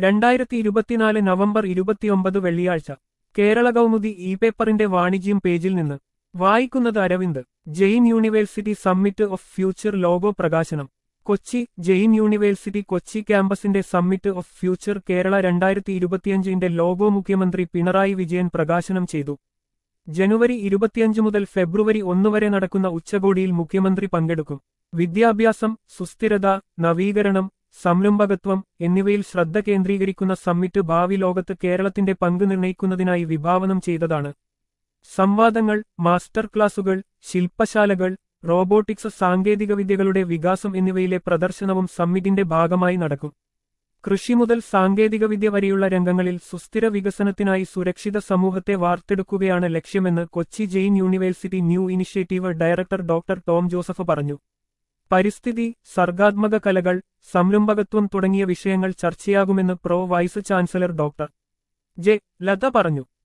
രണ്ടായിരത്തി ഇരുപത്തിനാല് നവംബർ ഇരുപത്തിയൊമ്പത് വെള്ളിയാഴ്ച കേരള കൗമുദി ഇ പേപ്പറിന്റെ വാണിജ്യം പേജിൽ നിന്ന് വായിക്കുന്നത് Aravind Jain university summit of future logo പ്രകാശനം കൊച്ചി ജെയിൻ യൂണിവേഴ്സിറ്റി കൊച്ചി ക്യാമ്പസിന്റെ സമ്മിറ്റ് ഓഫ് ഫ്യൂച്ചർ കേരള രണ്ടായിരത്തി ഇരുപത്തിയഞ്ചിന്റെ ലോഗോ മുഖ്യമന്ത്രി പിണറായി വിജയൻ പ്രകാശനം ചെയ്തു ജനുവരി ഇരുപത്തിയഞ്ച് മുതൽ ഫെബ്രുവരി ഒന്ന് വരെ നടക്കുന്ന ഉച്ചകോടിയിൽ മുഖ്യമന്ത്രി പങ്കെടുക്കും വിദ്യാഭ്യാസം സുസ്ഥിരത നവീകരണം സംരംഭകത്വം എന്നിവയിൽ ശ്രദ്ധ കേന്ദ്രീകരിക്കുന്ന സമ്മിറ്റ് ഭാവി ലോകത്ത് കേരളത്തിന്റെ പങ്ക് നിർണയിക്കുന്നതിനായി വിഭാവനം ചെയ്തതാണ് സംവാദങ്ങൾ മാസ്റ്റർ ക്ലാസുകൾ ശില്പശാലകൾ റോബോട്ടിക്സ് സാങ്കേതികവിദ്യകളുടെ വികാസം എന്നിവയിലെ പ്രദർശനവും സമ്മിറ്റിന്റെ ഭാഗമായി നടക്കും കൃഷി മുതൽ സാങ്കേതികവിദ്യ വരെയുള്ള രംഗങ്ങളിൽ സുസ്ഥിര വികസനത്തിനായി സുരക്ഷിത സമൂഹത്തെ വാർത്തെടുക്കുകയാണ് ലക്ഷ്യമെന്ന് Kochi Jain university new initiative director doctor Tom Joseph പറഞ്ഞു പരിസ്ഥിതി സർഗാത്മക കലകൾ സംരംഭകത്വം തുടങ്ങിയ വിഷയങ്ങൾ ചർച്ചയാകുമെന്ന് pro vice chancellor doctor J Latha പറഞ്ഞു